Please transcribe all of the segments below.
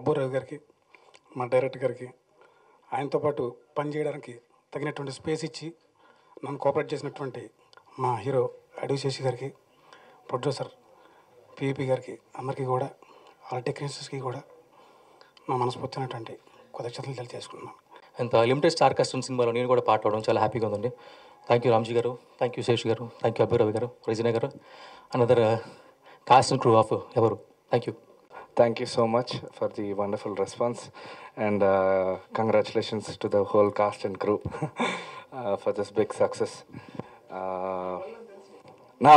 అబ్బూరావు గారికి మా డైరెక్టర్ గారికి ఆయనతో పాటు పనిచేయడానికి తగినటువంటి స్పేస్ ఇచ్చి నన్ను కోఆపరేట్ చేసినటువంటి మా హీరో అడవి శశి గారికి ప్రొడ్యూసర్ పిఈపి గారికి అందరికీ కూడా వాళ్ళ టెక్నీషియన్స్కి కూడా నా మనస్ఫూర్తినటువంటి కృతజ్ఞతలు తెలియజేసుకున్నాను అంత లిమిటెడ్ స్టార్ కస్టమ్ సినిమాలో నేను కూడా పాట అవడం చాలా హ్యాపీగా ఉందండి థ్యాంక్ యూ రామ్జీ గారు థ్యాంక్ యూ శేష్ గారు థ్యాంక్ యూ అభిరావి గారు రిజినా గారు another cast and crew of ఎవరు thank you Thank you so much for the wonderful response, and uh, congratulations to the whole cast and crew uh, for this big success. Uh, now,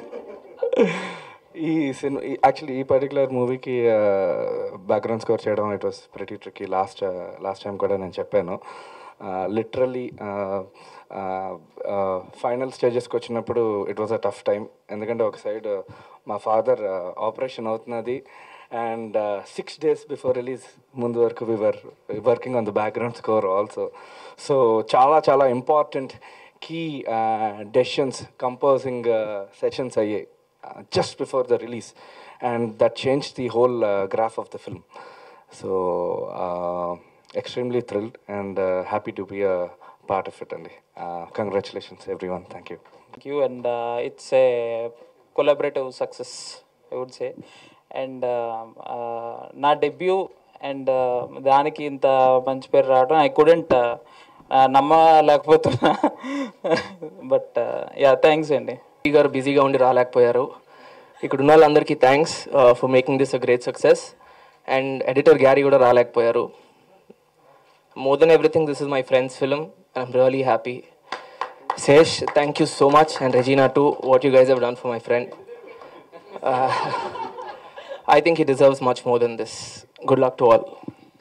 ఈ cinema actually ఈ particular మూవీకి background score చేయడం it was pretty tricky last last time కూడా నేను చెప్పాను literally final స్టేజెస్కి వచ్చినప్పుడు it was a tough time ఎందుకంటే ఒక సైడ్ మా ఫాదర్ ఆపరేషన్ అవుతున్నది and six days before release ముందు వరకు we were working on the background score also so చాలా చాలా important key decisions composing sessions అయ్యాయి just before the release, and that changed the whole uh, graph of the film. So, uh, extremely thrilled and uh, happy to be a part of it. And uh, congratulations, everyone. Thank you. Thank you, and uh, it's a collaborative success, I would say. And uh, uh, నా debut and దానికి ఇంత మంచి పేరు రావడం I couldn't నమ్మలేకపోతున్నా but yeah thanks అండి ఈ గారు బిజీగా ఉండి రాలేకపోయారు ఇక్కడ ఉన్న వాళ్ళందరికీ thanks for making this a great success and editor Garry కూడా రాలేకపోయారు more than everything this is my friend's film I'm really happy Sesh thank you so much and Regina too what you guys have done for my friend I think he deserves much more than this good luck to all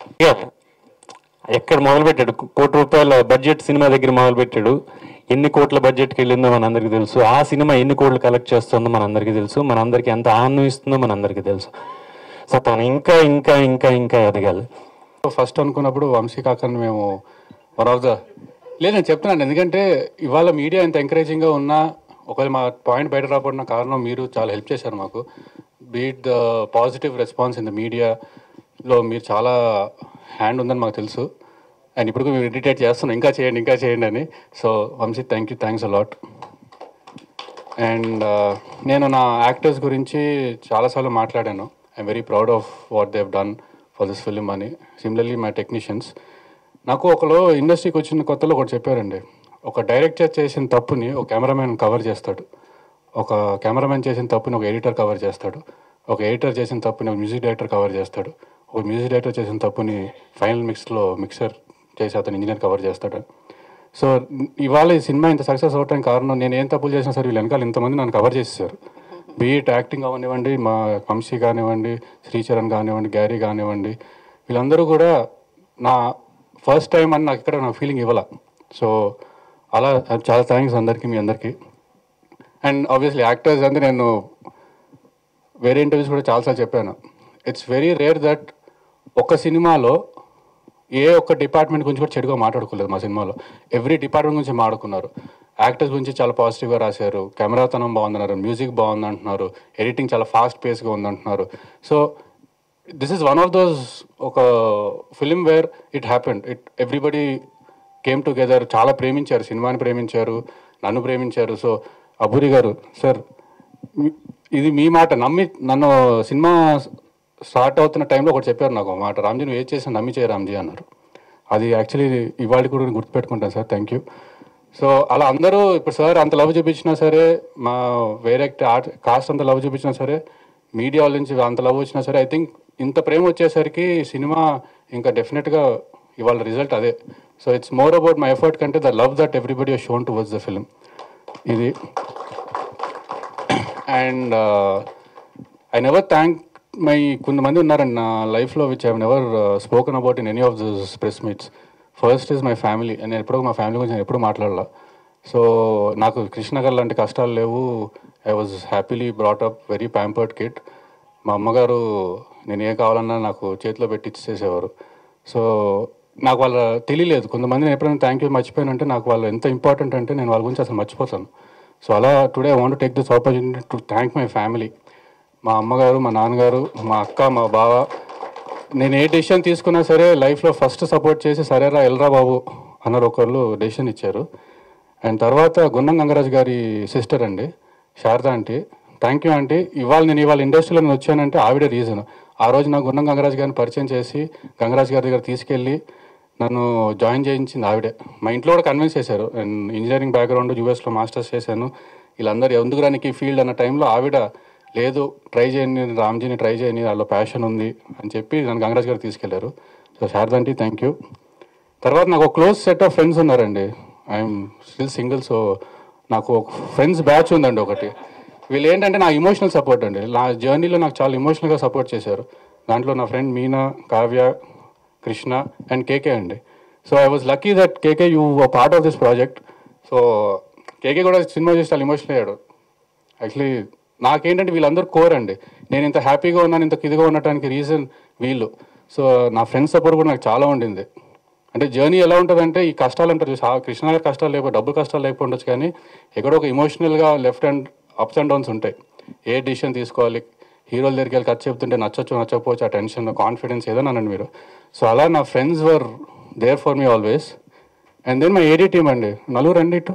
ఎక్కడ మొదలుపెట్టాడు కోటి రూపాయల budget cinema దగ్గర మొదలుపెట్టాడు ఎన్ని కోట్ల బడ్జెట్కి వెళ్ళిందో మనందరికీ తెలుసు ఆ సినిమా ఎన్ని కోట్లు కలెక్ట్ చేస్తుందో మనందరికీ తెలుసు మనందరికీ ఎంత ఆనందం ఇస్తుందో మనందరికీ తెలుసు సో తను ఇంకా ఇంకా ఇంకా ఇంకా ఎదగాలి ఫస్ట్ అనుకున్నప్పుడు వంశీ కాకని మేము వన్ ఆఫ్ ద లేదు నేను చెప్తున్నాను ఎందుకంటే ఇవాళ మీడియా ఎంత ఎంకరేజింగ్గా ఉన్నా ఒకవేళ మా పాయింట్ బయట రాబడిన కారణం మీరు చాలా హెల్ప్ చేశారు మాకు beat the positive response in the మీడియాలో మీరు చాలా హ్యాండ్ ఉందని మాకు తెలుసు అండ్ ఇప్పుడు మేము ఇరిటేట్ చేస్తున్నాం ఇంకా చేయండి ఇంకా చేయండి అని so Vamshi thank you thanks a lot and నేను నా యాక్టర్స్ గురించి చాలాసార్లు మాట్లాడాను I'm very proud of what they've done for this film అని సిమిలర్లీ మై టెక్నీషియన్స్ నాకు ఒకరు ఇండస్ట్రీకి వచ్చిన కొత్తలో ఒకటి చెప్పారండి ఒక డైరెక్టర్ చేసిన తప్పుని ఒక కెమెరామెన్ కవర్ చేస్తాడు ఒక కెమెరామెన్ చేసిన తప్పుని ఒక ఎడిటర్ కవర్ చేస్తాడు ఒక ఎడిటర్ చేసిన తప్పుని ఒక మ్యూజిక్ డైరెక్టర్ కవర్ చేస్తాడు ఒక మ్యూజిక్ డైరెక్టర్ చేసిన తప్పుని ఫైనల్ మిక్స్లో మిక్సర్ చేసి అతను ఇంజనీర్ కవర్ చేస్తాడు సో ఇవాళ ఈ సినిమా ఇంత సక్సెస్ అవడానికి కారణం నేను ఏం తప్పులు చేసినా సరే వీళ్ళు వెనకాల ఇంతమంది నన్ను కవర్ చేసేసారు బీఈట్ యాక్టింగ్ అవనివ్వండి మా వంశీ కానివ్వండి శ్రీచరణ్ కానివ్వండి గ్యారీ కానివ్వండి వీళ్ళందరూ కూడా నా ఫస్ట్ టైం అని నాకు ఇక్కడ నా ఫీలింగ్ ఇవ్వాల సో అలా చాలా థ్యాంక్స్ అందరికీ మీ అందరికీ అండ్ ఆబ్వియస్లీ యాక్టర్స్ అంటే నేను వేరే ఇంటర్వ్యూస్ కూడా చాలాసార్లు చెప్పాను ఇట్స్ వెరీ రేర్ దట్ ఒక సినిమాలో ఏ ఒక్క డిపార్ట్మెంట్ గురించి కూడా చెడుగా మాట్లాడుకోలేదు మా సినిమాలో ఎవ్రీ డిపార్ట్మెంట్ గురించి మాట్లాడుకున్నారు యాక్టర్స్ గురించి చాలా పాజిటివ్గా రాశారు కెమెరాతనం బాగుందన్నారు మ్యూజిక్ బాగుంది అంటున్నారు ఎడిటింగ్ చాలా ఫాస్ట్ పేస్గా ఉందంటున్నారు so this is one of those ఒక film where it happened it everybody came together చాలా ప్రేమించారు సినిమాని ప్రేమించారు నన్ను ప్రేమించారు సో అబూరి గారు సార్ మీ- ఇది మీ మాట నమ్మి నన్ను సినిమా స్టార్ట్ అవుతున్న టైంలో ఒకటి చెప్పారు నాకు ఒక మాట రామ్జీ నువ్వు ఏది చేసినా నమ్మి చేయ రామ్జీ అన్నారు అది యాక్చువల్లీ ఇవాళ కూడా నేను గుర్తుపెట్టుకుంటాను సార్ థ్యాంక్ యూ సో అలా అందరూ ఇప్పుడు సార్ అంత లవ్ చూపించినా సరే మా వేరే ఆర్ట్ కాస్ట్ అంత లవ్ చూపించినా సరే మీడియా వాళ్ళ నుంచి అంత లవ్ వచ్చినా సరే ఐ థింక్ ఇంత ప్రేమ వచ్చేసరికి సినిమా ఇంకా డెఫినెట్గా ఇవాళ రిజల్ట్ అదే so it's more about my effort కంటే the love that everybody shown towards the film ఇది and I never thank my కొంతమంది ఉన్నారండి నా లైఫ్లో which I never spoken about in any of this press meets first is my family నేను ఎప్పుడూ మా family గురించి నేను ఎప్పుడు మాట్లాడాల సో నాకు కృష్ణగర్ లాంటి కష్టాలు లేవు I was happily brought up very pampered kid మా అమ్మగారు నేను ఏం కావాలన్నా నాకు చేతిలో పెట్టి ఇచ్చేసేవారు సో నాకు వాళ్ళ తెలియలేదు కొంతమంది నేను ఎప్పుడైనా థ్యాంక్ యూ మర్చిపోయానంటే నాకు వాళ్ళు ఎంత ఇంపార్టెంట్ అంటే నేను వాళ్ళ గురించి అసలు మర్చిపోతాను సో అలా today I want take this opportunity to thank my family మా అమ్మగారు మా నాన్నగారు మా అక్క మా బావ నేను ఏ డెసిషన్ తీసుకున్నా సరే లైఫ్లో ఫస్ట్ సపోర్ట్ చేసి సరేరా ఎల్రా బాబు అన్నారు ఒకళ్ళు డెసిషన్ ఇచ్చారు అండ్ తర్వాత గున్నం గంగరాజు గారి సిస్టర్ అండి Sharada aunty thank you aunty ఇవాళ నేను ఇవాళ ఇండస్ట్రీలో నేను వచ్చానంటే ఆవిడే రీజన్ ఆ రోజు నాకు గున్నం గంగరాజు గారిని పరిచయం చేసి గంగరాజు గారి దగ్గర తీసుకెళ్ళి నన్ను జాయిన్ చేయించింది ఆవిడే మా ఇంట్లో కూడా కన్విన్స్ చేశారు అండ్ ఇంజనీరింగ్ బ్యాక్గ్రౌండ్ యూఎస్లో మాస్టర్స్ చేశాను వీళ్ళందరూ ఎందుకు రానికి ఫీల్డ్ అన్న టైంలో ఆవిడ లేదు ట్రై చేయని రామ్జీని ట్రై చేయని వాళ్ళ ప్యాషన్ ఉంది అని చెప్పి నన్ను గంగరాజ్ గారు తీసుకెళ్లారు సో శారదాంటి థ్యాంక్ యూ తర్వాత నాకు ఒక క్లోజ్ సెట్ ఆఫ్ ఫ్రెండ్స్ ఉన్నారండి ఐఎమ్ స్టిల్ సింగిల్ సో నాకు ఒక ఫ్రెండ్స్ బ్యాచ్ ఉందండి ఒకటి వీళ్ళు ఏంటంటే నా ఇమోషనల్ సపోర్ట్ అండి నా జర్నీలో నాకు చాలా ఇమోషనల్గా సపోర్ట్ చేశారు దాంట్లో నా friend Meena Kavya Krishna and KK అండి so I was lucky that KK you part of this project so KK కూడా సినిమా చేసి చాలా ఇమోషనల్ అయ్యాడు యాక్చువల్లీ నాకేంటంటే వీళ్ళందరూ కోర్ అండి నేను ఇంత హ్యాపీగా ఉన్నాను ఇంత ఇదిగా ఉండటానికి రీజన్ వీళ్ళు సో నా ఫ్రెండ్స్ సపోర్ట్ కూడా నాకు చాలా ఉండింది అంటే జర్నీ ఎలా ఉంటుందంటే ఈ కష్టాలు అంటారు చూసి, ఆ కృష్ణ గారి కష్టాలు లేకపోతే డబ్బు కష్టాలు లేకపోతే ఉండొచ్చు కానీ ఎక్కడో ఒక ఇమోషనల్గా left and ups and downs ఉంటాయి ఏ డిసిషన్ తీసుకోవాలి హీరోల దగ్గరికి వెళ్ళి ఖర్చు చెప్తుంటే నచ్చొచ్చు నచ్చకపోవచ్చు ఆ టెన్షన్ కాన్ఫిడెన్స్ ఏదో అనండి మీరు సో అలా నా friends were there for me always and then my AD team అండి నలుగురు రండి ఇటు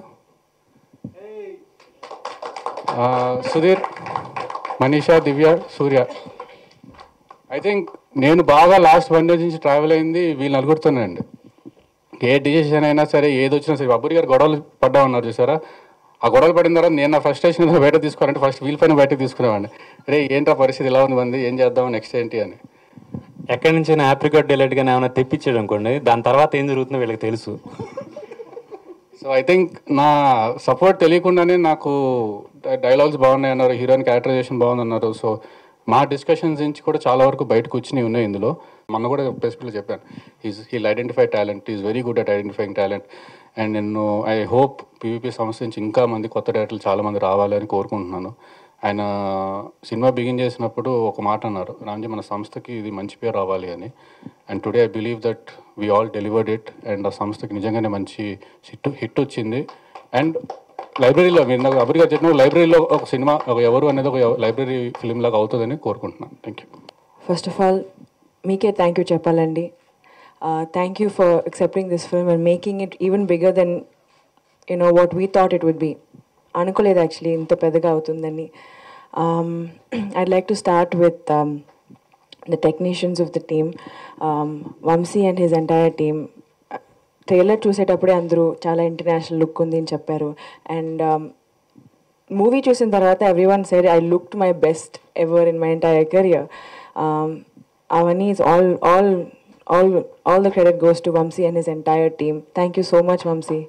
ఆ, సుధీర్ మనీషా దివ్య సూర్య ఐ థింక్ నేను బాగా లాస్ట్ వన్ డేస్ నుంచి ట్రావెల్ అయింది వీళ్ళు నలుగురుతోనండి ఏ డిసిషన్ అయినా సరే ఏది వచ్చినా సరే అబ్బురి గారు గొడవలు పడ్డా ఉన్నారు చూసారా ఆ గొడవలు పడిన తర్వాత నేను నా ఫ్రస్ట్రేషన్ బయట తీసుకోవాలంటే ఫస్ట్ వీల్ పైన బయట తీసుకునేవాడిని రే ఏంట్రా పరిస్థితి ఇలా ఉంది మంది ఏం చేద్దాం నెక్స్ట్ ఏంటి అని ఎక్కడి నుంచి ఆప్రికాట్ డిలైట్ కానీ ఏమైనా తెప్పించాడు అనుకోండి దాని తర్వాత ఏం జరుగుతుందో వీళ్ళకి తెలుసు సో ఐ థింక్ నా సపోర్ట్ తెలియకుండానే నాకు డైలాగ్స్ బాగున్నాయి అన్నారు హీరోయిన్ క్యారెక్టరైజేషన్ బాగుందన్నారు సో మా డిస్కషన్స్ నుంచి కూడా చాలా వరకు బయటకు వచ్చినాయి ఉన్నాయి ఇందులో మొన్న కూడా స్పెసిఫిక్గా చెప్పాను is he'll identify talent is very good at identifying talent and నేను ఐ హోప్ పీవీపీ సంస్థ నుంచి ఇంకా మంది కొత్త డైరెక్టర్లు చాలా మంది రావాలని కోరుకుంటున్నాను ఆయన సినిమా బిగిన్ చేసినప్పుడు ఒక మాట అన్నారు రామ్జీ మన సంస్థకి ఇది మంచి పేరు రావాలి అని and today I believe that we all delivered it and ఆ సంస్థకి నిజంగానే మంచి హిట్ హిట్ వచ్చింది అండ్ లైబ్రరీలో మీరు నాకు అభిగా చెప్పిన లైబ్రరీలో ఒక సినిమా ఒక ఎవరు అనేది ఒక లైబ్రరీ ఫిల్మ్ లాగా అవుతుందని కోరుకుంటున్నాను thank you first of all మీకే థ్యాంక్ యూ చెప్పాలండి thank you for accepting this film and making it even bigger then you know what we thought it would be అనుకోలేదు యాక్చువల్లీ ఇంత పెద్దగా అవుతుందని I'd like to start with the technicians of the team Vamshi and his entire team trailer చూసేటప్పుడే అందరూ చాలా international look ఉంది అని చెప్పారు అండ్ మూవీ చూసిన తర్వాత everyone said I looked my best ever in my entire career అవన్నీ is all all all all the credit goes to Vamshi and his entire team thank you so much Vamshi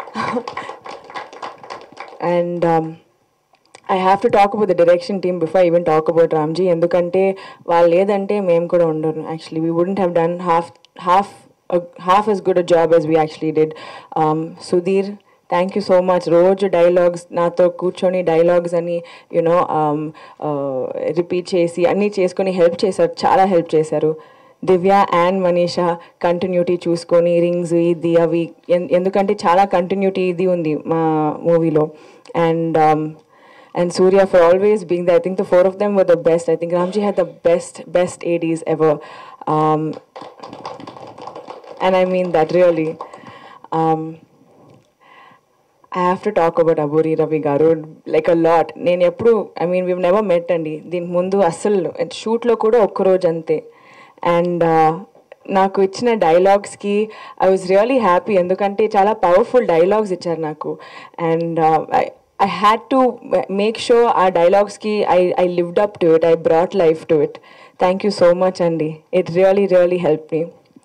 and I have to talk about the direction team before even talk about Ramji ఎందుకంటే వాళ్ళు లేదంటే మేము కూడా ఉండరు actually we wouldn't have done half half half as good a job as we actually did um, Sudheer thank you so much రోజు dialogues నాతో కూర్చొని dialogues అని యూనో రిపీట్ చేసి అన్నీ చేసుకొని హెల్ప్ చేశారు చాలా హెల్ప్ చేశారు దివ్య అండ్ మనీషా కంటిన్యూటీ చూసుకొని రింగ్స్ ఇది అవి ఎన్- ఎందుకంటే చాలా కంటిన్యూటీ ఇది ఉంది మా మూవీలో and and Surya for always being there. I think the four of them were the best. I think Ramji had the best, best ADs ever. Um, and I mean that really. Um, I have to talk about Aburi Ravi Garu like a lot. నేను ఎప్పుడు I mean we never met అండి దీనికి ముందు అస్సలు షూట్లో కూడా ఒక్కరోజు అంతే and నాకు ఇచ్చిన డైలాగ్స్కి ఐ వాజ్ రియలీ హ్యాపీ ఎందుకంటే చాలా పవర్ఫుల్ డైలాగ్స్ ఇచ్చారు నాకు and I had to make sure ఆ డైలాగ్స్కి I I lived up to it I brought life to it thank you so much అండి it really really help me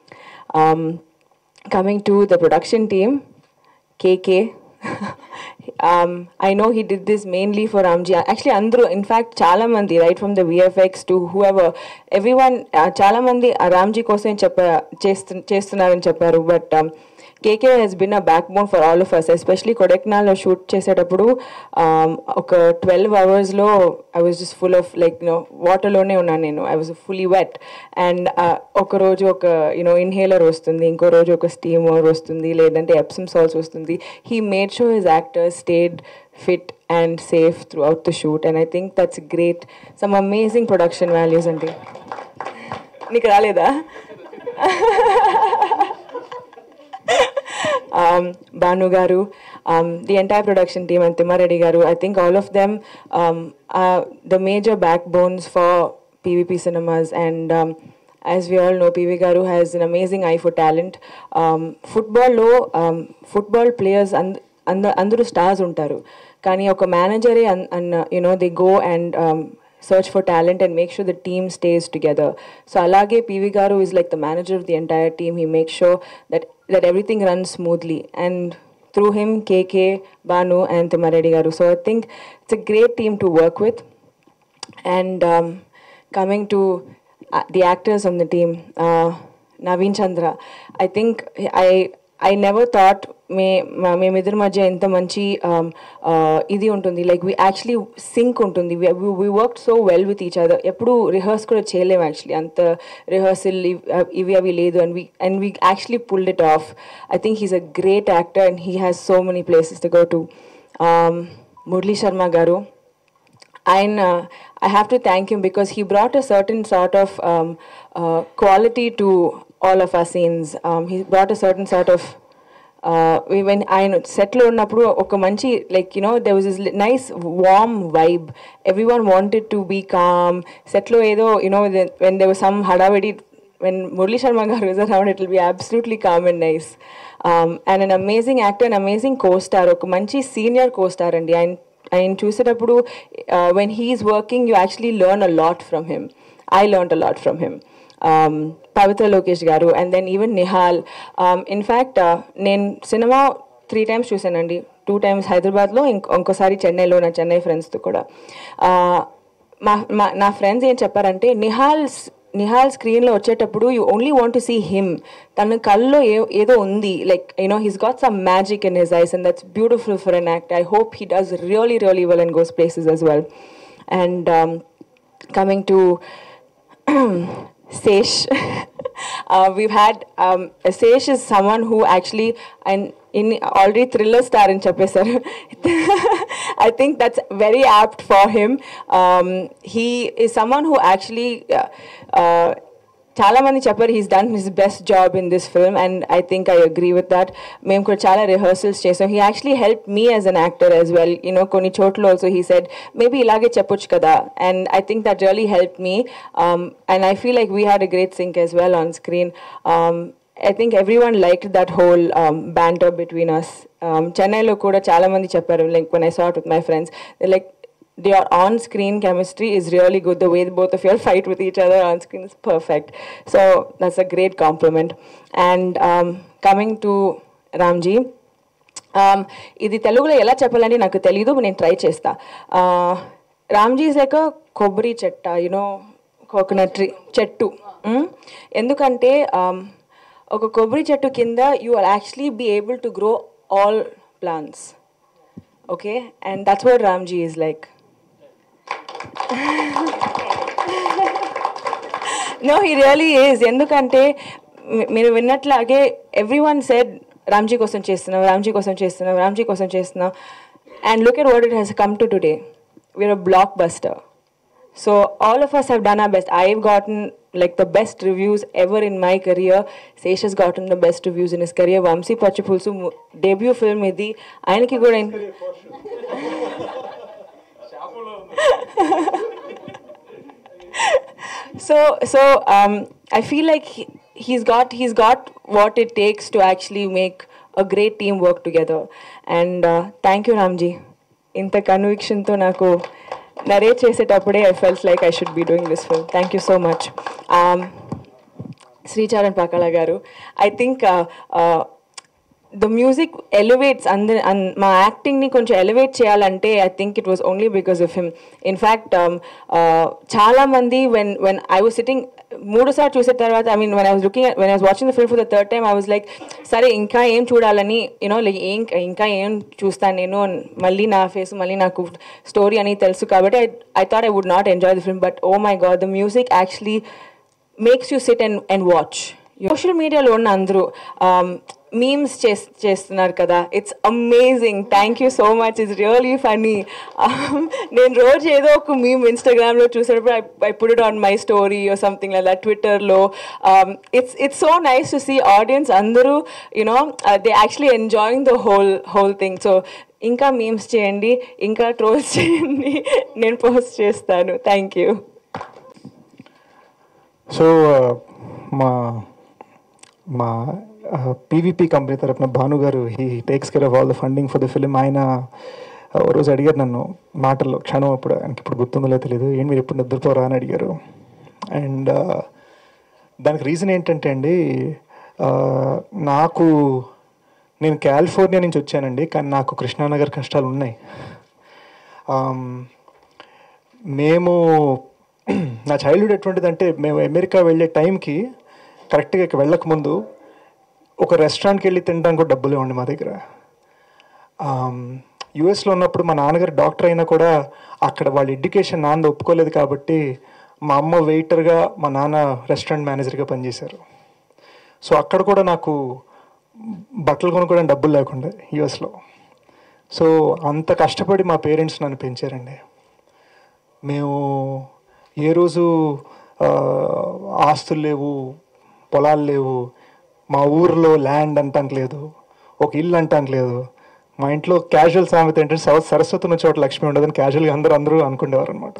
coming to the production team, KK. um, I know he did this mainly for Ramji. Actually, Andru, in fact, చాలా మంది right from the VFX to whoever, everyone, uh, చాలా మంది ఆ రామ్జీ కోసం చెప్ప చేస్తు చేస్తున్నారని చెప్పారు but KK he's been a backbone for all of us especially కొడెక్నాల్లో షూట్ చేసేటప్పుడు um, ఒక ట్వెల్వ్ అవర్స్లో I was just full of like you know వాటర్లోనే ఉన్నాను నేను I was fully wet and ఒక రోజు ఒక యూనో ఇన్హేలర్ వస్తుంది ఇంకో రోజు ఒక స్టీమర్ వస్తుంది లేదంటే ఎప్సమ్ సాల్స్ వస్తుంది he made sure his actor stayed fit and safe throughout the shoot and I think that's great some amazing production values అండి నీకు రాలేదా um, Banu Garu, um, the entire production team, and Timareddy Garu. I think all of them um, are the major backbones for PVP cinemas. And um, as we all know, PV Garu has an amazing eye for talent. Um, football లో um, football players and అంద అందరూ stars ఉంటారు కానీ ఒక మేనేజరే an you know they go and search for talent and make sure the team stays together. So Alage PV Garu is like the manager of the entire team. He makes sure that that everything runs smoothly and through him KK, Banu and Timareddy Garu. So I think it's a great team to work with. And um, coming to uh, the actors on the team, uh, Naveen Chandra, I think I I never thought మే మా- మేమిద్దరి మధ్య ఎంత మంచి um, uh, ఇది ఉంటుంది like we actually sync ఉంటుంది we work so well with each other ఎప్పుడు రిహర్స్ కూడా చేయలేము యాక్చువల్లీ అంత రిహర్సల్ ఇవి అవి లేదు and we and we actually pulled it off I think he's a great actor and he has so many places to go to Murali Sharma garu and uh, I have to thank him because he brought a certain sort of um, uh, quality to all of our scenes. Um, he brought a certain sort of uh, we- when ఆయన సెట్లో ఉన్నప్పుడు ఒక మంచి like you know they was is nice warm vibe everyone wanted to be calm సెట్లో ఏదో you know when they some హడావిడి when Murli Sharma garu is around, it will be absolutely calm and nice. Um, and an amazing actor, an amazing co-star, ఒక మంచి senior co-star అండి ఆయన ఆయన చూసేటప్పుడు when he's working you actually learn a lot from him I learn a lot from him Pavitra Lokesh garu and then even Nihal in fact నేను సినిమా three times చూశానండి two times హైదరాబాద్లో ఇంకో ఇంకోసారి చెన్నైలో నా చెన్నై ఫ్రెండ్స్తో కూడా Uh, మా మా నా ఫ్రెండ్స్ ఏం చెప్పారంటే నిహాల్ నిహాల్ స్క్రీన్లో వచ్చేటప్పుడు you only want to see him తన కళ్ళలో ఏ ఏదో ఉంది like you know he's got some magic in his eyes and that's beautiful for an act I hope he does really really well and goes places as well and um, coming to Sesh. uh, we've had um, Sesh is someone who actually and in already thriller star in Chappesar. I think that's very apt for him. Um, he is someone who actually. Uh, uh, చాలా మంది చెప్పారు he's done his best job in this film and I think I agree with that మేము కూడా చాలా rehearsals చేసాం he actually help me as an actor as well you know కొన్ని చోట్ల also he said maybe ఇలాగే చెప్పొచ్చు కదా and I think that really help me and I feel like we had a great sync as well on screen I think everyone like that whole banter between us చెన్నైలో కూడా చాలా మంది చెప్పారు like one I sat with my friends like your on-screen chemistry is really good. The way both of you all fight with each other on screen is perfect. So that's a great compliment. And um, coming to Ramji, um, ఇది తెలుగులో ఎలా చెప్పాలని నాకు తెలీదు నేను try చేస్తా Ramji is like కొబ్బరి చెట్ట యునో కోకోనట్ ట్రీ చెట్టు Mm? ఎందుకంటే um, ఒక కొబ్బరి చెట్టు కింద you are actually be able to grow all plants okay and that's what ramji is like no he really is ఎందుకంటే మీ- మీరు విన్నట్లాగే ఎవ్రీ వన్ సెడ్ రామ్జీ కోసం చేస్తున్నాం రామ్జీ కోసం చేస్తున్నాం రామ్జీ కోసం చేస్తున్నాం and look at what it he's come to today we're a blockbuster So all of us have done our best. I've gotten like the best reviews ever in my career. Sesh has gotten the best reviews in his career. Vamsi Pachipulsu debut film ఇది ఆయనకి కూడా in- so so um, I feel like he, he's got he's got what it takes to actually make a great team work together. And uh, thank you, Ramji. ఇంత కన్విక్షన్తో నాకు narrate చేసేటప్పుడే I felt like I should be doing this film thank you so much Sricharan Pakala garu I think the music elevates అందరి అన్- మా యాక్టింగ్ని కొంచెం elevate చేయాలంటే I think it was only because of him in fact చాలా మంది when when I was sitting మూడుసార్లు చూసిన తర్వాత I mean when I was looking when I was watching the film for the third time I was like సరే ఇంకా ఏం చూడాలని you know like ఏం ఇంకా ఏం చూస్తాను నేను మళ్ళీ నా ఫేస్ మళ్ళీ నాకు స్టోరీ అని తెలుసు కాబట్టి I I thought I would not enjoy the film but oh my God the music actually makes you sit and, and watch. Social media ఉన్న అందరూ మీమ్స్ చేస్తున్నారు కదా it's amazing thank you so much it's really funny నేను రోజు ఏదో ఒక meme ఇన్స్టాగ్రామ్లో చూసినప్పుడు I put it on my story or something like that ట్విట్టర్లో it's it's so nice to see audience అందరూ you know they actually enjoying the whole whole thing so ఇంకా memes చేయండి ఇంకా ట్రోల్స్ చేయండి నేను పోస్ట్ చేస్తాను థ్యాంక్ యూ సో మా మా పీవీపీ కంపెనీ తరపున Bhanu garu he takes care of all the funding for the film ఆయన ఆ, ఓ రోజు అడిగారు నన్ను మాటల్లో క్షణం అప్పుడు ఆయనకి ఇప్పుడు గుర్తుందో తెలియదు ఏంటి మీరు ఎప్పుడు నిద్రపోరా అని అడిగారు అండ్ దానికి రీజన్ ఏంటంటే అండి ఆ, నాకు నేను కాలిఫోర్నియా నుంచి వచ్చానండి కానీ నాకు కృష్ణానగర్ కష్టాలు ఉన్నాయి ఆమ్, మేము నా చైల్డ్హుడ్ ఎటువంటిదంటే మేము అమెరికా వెళ్ళే టైంకి కరెక్ట్గా ఇక వెళ్ళకముందు ఒక రెస్టారెంట్కి వెళ్ళి తినడానికి కూడా డబ్బులు ఇవ్వండి మా దగ్గర యుఎస్లో ఉన్నప్పుడు మా నాన్నగారు డాక్టర్ అయినా కూడా అక్కడ వాళ్ళ ఎడ్యుకేషన్ నాన్న ఒప్పుకోలేదు కాబట్టి మా అమ్మ వెయిటర్గా మా నాన్న రెస్టారెంట్ మేనేజర్గా పనిచేశారు సో అక్కడ కూడా నాకు బట్టలు కొనుక్కోవడానికి డబ్బులు లేకుండా యుఎస్లో సో అంత కష్టపడి మా పేరెంట్స్ నన్ను పెంచారండి మేము ఏ రోజు ఆ, ఆస్తులు లేవు పొలాలు లేవు మా ఊర్లో ల్యాండ్ అంటానికి లేదు ఒక ఇల్లు అంటానికి లేదు మా ఇంట్లో క్యాజువల్ సామెత ఏంటంటే సవ సరస్వతి ఉన్న చోట లక్ష్మి ఉండదని క్యాజువల్గా అందరూ అందరూ అనుకునేవారు అనమాట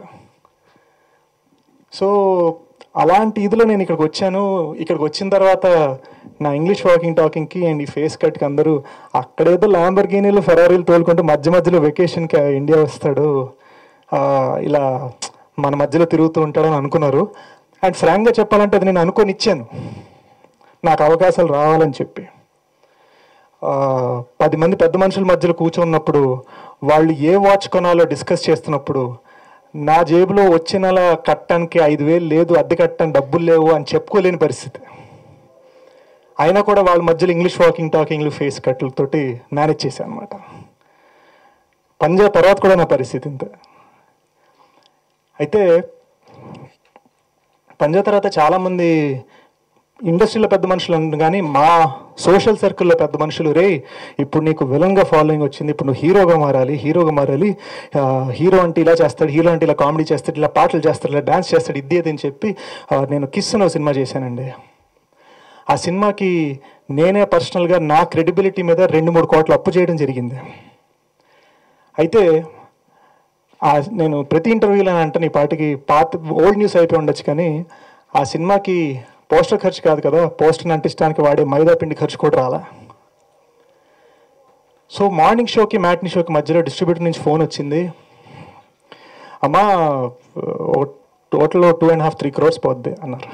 సో అలాంటి ఇదిలో నేను ఇక్కడికి వచ్చాను ఇక్కడికి వచ్చిన తర్వాత నా ఇంగ్లీష్ వాకింగ్ టాకింగ్కి అండ్ ఈ ఫేస్ కట్కి అందరూ అక్కడేదో ల్యాంబర్గీనీలు ఫెరారీలు తోలుకుంటూ మధ్య మధ్యలో వెకేషన్కి ఇండియా వస్తాడు ఆ, ఇలా మన మధ్యలో తిరుగుతూ ఉంటాడని అనుకున్నారు అండ్ ఫ్రాంక్గా చెప్పాలంటే అది నేను అనుకొని ఇచ్చాను నాకు అవకాశాలు రావాలని చెప్పి ఆ, పది మంది పెద్ద మనుషుల మధ్యలో కూర్చున్నప్పుడు వాళ్ళు ఏ వాచ్ కొనాలో డిస్కస్ చేస్తున్నప్పుడు నా జేబులో వచ్చే నెల కట్టడానికి ఐదు వేలు లేదు అద్దె కట్టడానికి డబ్బులు లేవు అని చెప్పుకోలేని పరిస్థితి అయినా కూడా వాళ్ళ మధ్యలో ఇంగ్లీష్ వాకింగ్ టాకింగ్లు ఫేస్ కట్లతోటి మేనేజ్ చేశాను అనమాట పంజాబ్ తర్వాత కూడా నా పరిస్థితి ఇంత అయితే పంజాబ్ తర్వాత చాలామంది ఇండస్ట్రీలో పెద్ద మనుషులు అన్నారు కానీ మా సోషల్ సర్కిల్లో పెద్ద మనుషులు రే ఇప్పుడు నీకు విలన్గా ఫాలోయింగ్ వచ్చింది ఇప్పుడు నువ్వు హీరోగా మారాలి హీరోగా మారాలి ఆ, హీరో అంటే ఇలా చేస్తాడు హీరో అంటే ఇలా కామెడీ చేస్తాడు ఇలా పాటలు చేస్తాడు ఇలా డాన్స్ చేస్తాడు ఇది అది అని చెప్పి ఆ, నేను కిస్ అనే ఒక సినిమా చేశానండి ఆ సినిమాకి నేనే పర్సనల్గా నా క్రెడిబిలిటీ మీద రెండు మూడు కోట్లు అప్పు చేయడం జరిగింది అయితే ఆ నేను ప్రతి ఇంటర్వ్యూలో అంటే ఈ పాటికి పాత ఓల్డ్ న్యూస్ అయిపోయి ఉండొచ్చు కానీ ఆ సినిమాకి పోస్టర్ ఖర్చు కాదు కదా పోస్టర్ని అంటించడానికి వాడే మైదా పిండి ఖర్చు కూడా రాలా సో మార్నింగ్ షోకి మ్యాట్ని షోకి మధ్యలో డిస్ట్రిబ్యూటర్ నుంచి ఫోన్ వచ్చింది అమ్మా total two and half three crores పోద్ది అన్నారు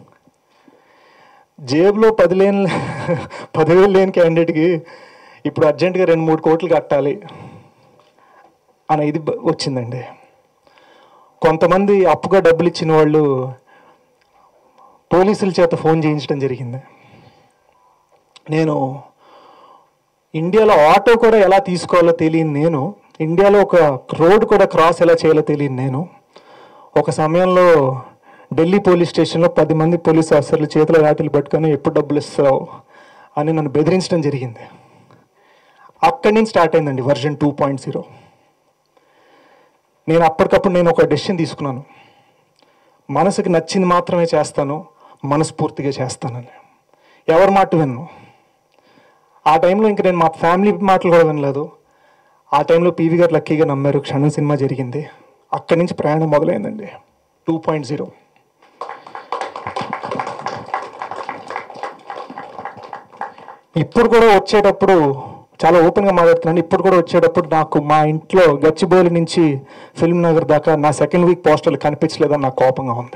జేబులో పది లేని పదివేలు లేని క్యాండిడేట్కి ఇప్పుడు అర్జెంటుగా రెండు మూడు కోట్లు కట్టాలి అనే ఇది బ- వచ్చిందండి కొంతమంది అప్పుగా డబ్బులు ఇచ్చిన వాళ్ళు పోలీసుల చేత ఫోన్ చేయించడం జరిగింది నేను ఇండియాలో ఆటో కూడా ఎలా తీసుకోవాలో తెలియని నేను ఇండియాలో ఒక రోడ్ కూడా క్రాస్ ఎలా చేయాలో తెలియని నేను ఒక సమయంలో ఢిల్లీ పోలీస్ స్టేషన్లో పది మంది పోలీస్ ఆఫీసర్లు చేతుల రాటిలు పట్టుకొని ఎప్పుడు డబ్బులు ఇస్తావు అని నన్ను బెదిరించడం జరిగింది అక్కడి నుంచి స్టార్ట్ అయిందండి వర్జన్ టూ పాయింట్ జీరో నేను అప్పటికప్పుడు నేను ఒక డెసిషన్ తీసుకున్నాను మనసుకి నచ్చింది మాత్రమే చేస్తాను మనస్ఫూర్తిగా చేస్తానని ఎవరి మాట విన్ను ఆ టైంలో ఇంక నేను మా ఫ్యామిలీ మాటలు కూడా వినలేదు ఆ టైంలో పీవీ గారు లక్కీగా నమ్మారు క్షణం సినిమా జరిగింది అక్కడి నుంచి ప్రయాణం మొదలైందండి టూ పాయింట్ జీరో ఇప్పుడు కూడా వచ్చేటప్పుడు చాలా ఓపెన్గా మాట్లాడుతున్నాను ఇప్పుడు కూడా వచ్చేటప్పుడు నాకు మా ఇంట్లో గచ్చిబౌలి నుంచి ఫిల్మ్ నగర్ దాకా నా సెకండ్ వీక్ పోస్టర్లు కనిపించలేదని నాకు కోపంగా ఉంది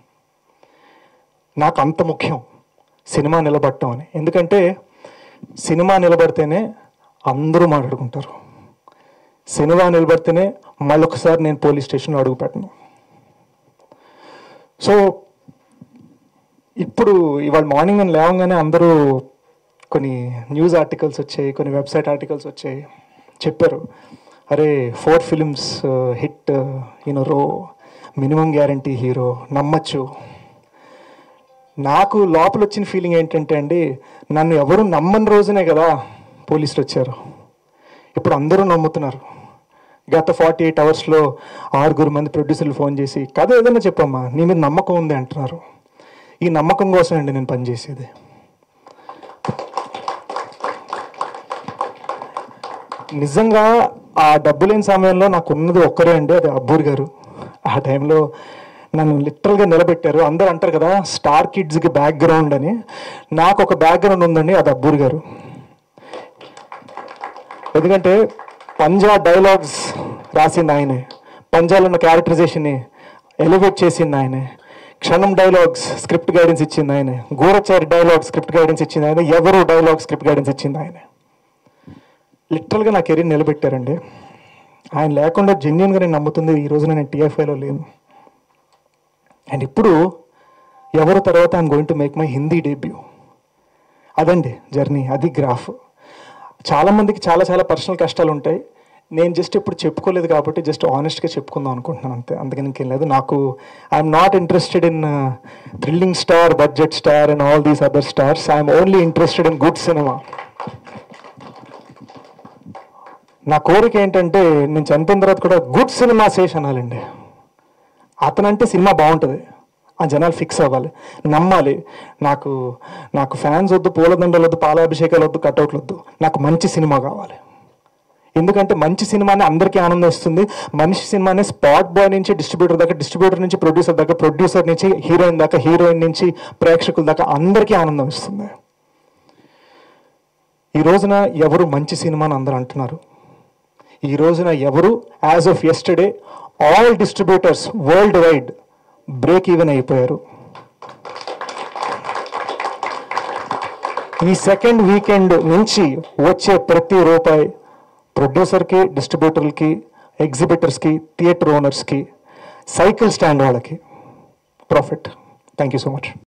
నాకు అంత ముఖ్యం సినిమా నిలబడటం అని ఎందుకంటే సినిమా నిలబడితేనే అందరూ మాట్లాడుకుంటారు సినిమా నిలబడితేనే మళ్ళొకసారి నేను పోలీస్ స్టేషన్లో అడుగు పెట్టను సో ఇప్పుడు ఇవాళ మార్నింగ్ నేను లేవగానే అందరూ కొన్ని న్యూస్ ఆర్టికల్స్ వచ్చాయి కొన్ని వెబ్సైట్ ఆర్టికల్స్ వచ్చాయి చెప్పారు అరే four films hit in row minimum guarantee hero నమ్మచ్చు నాకు లోపల వచ్చిన ఫీలింగ్ ఏంటంటే అండి నన్ను ఎవరు నమ్మని రోజునే కదా పోలీసులు వచ్చారు ఇప్పుడు అందరూ నమ్ముతున్నారు గత ఫార్టీ ఎయిట్ అవర్స్లో ఆరుగురు మంది ప్రొడ్యూసర్లు ఫోన్ చేసి కథ ఏదైనా చెప్పమ్మా నీ మీద నమ్మకం ఉంది అంటున్నారు ఈ నమ్మకం కోసం అండి నేను పనిచేసేది నిజంగా ఆ డబ్బు లేని సమయంలో నాకు ఉన్నది ఒక్కరే అండి అది అబ్బూర్ గారు ఆ టైంలో నన్ను లిటరల్గా నిలబెట్టారు అందరూ అంటారు కదా స్టార్ కిడ్స్కి బ్యాక్గ్రౌండ్ అని నాకు ఒక బ్యాక్గ్రౌండ్ ఉందండి అది అబ్బూర్ గారు ఎందుకంటే పంజా డైలాగ్స్ రాసింది ఆయనే పంజాలో ఉన్న క్యారెక్టరైజేషన్ని ఎలివేట్ చేసింది ఆయనే క్షణం డైలాగ్స్ స్క్రిప్ట్ గైడెన్స్ ఇచ్చింది ఆయనే గూరచారి డైలాగ్ స్క్రిప్ట్ గైడెన్స్ ఇచ్చింది ఆయన ఎవరు డైలాగ్ స్క్రిప్ట్ గైడెన్స్ ఇచ్చింది ఆయనే లిటరల్గా నా కెరీర్ నిలబెట్టారండి ఆయన లేకుండా జెన్యున్గా నేను నమ్ముతుంది ఈ రోజున నేను టీఎఫ్ఐలో లేను అండ్ ఇప్పుడు ఎవరు తర్వాత I'm going to make my Hindi debut అదండి జర్నీ అది గ్రాఫ్ చాలామందికి చాలా చాలా పర్సనల్ కష్టాలు ఉంటాయి నేను జస్ట్ ఇప్పుడు చెప్పుకోలేదు కాబట్టి జస్ట్ ఆనెస్ట్గా చెప్పుకుందాం అనుకుంటున్నాను అంతే అందుకని ఇంకేం లేదు నాకు I'm not interested in thrilling star budget star and all these other stars I'm only interested in good cinema నా కోరిక ఏంటంటే నేను చనిపోయిన తర్వాత కూడా గుడ్ సినిమా శేష్ అనాలండి అతనంటే సినిమా బాగుంటుంది ఆ జనాలు ఫిక్స్ అవ్వాలి నమ్మాలి నాకు నాకు ఫ్యాన్స్ వద్దు పూలదండలు వద్దు పాలాభిషేకాలు వద్దు కట్అవుట్లు వద్దు నాకు మంచి సినిమా కావాలి ఎందుకంటే మంచి సినిమాని అందరికీ ఆనందం ఇస్తుంది మనిషి సినిమాని స్పాట్ బాయ్ నుంచి డిస్ట్రిబ్యూటర్ దాకా డిస్ట్రిబ్యూటర్ నుంచి ప్రొడ్యూసర్ దాకా ప్రొడ్యూసర్ నుంచి హీరోయిన్ దాకా హీరోయిన్ నుంచి ప్రేక్షకుల దాకా అందరికీ ఆనందం ఇస్తుంది ఈ రోజున ఎవరు మంచి సినిమా అని అందరూ అంటున్నారు ఈ రోజున ఎవరు as of yesterday all distributors world wide break even అయిపోయారు ఈ సెకండ్ వీకెండ్ నుంచి వచ్చే ప్రతి రూపాయి ప్రొడ్యూసర్కి డిస్ట్రిబ్యూటర్లకి ఎగ్జిబిటర్స్కి థియేటర్ ఓనర్స్కి సైకిల్ స్టాండ్ వాళ్ళకి profit thank you so much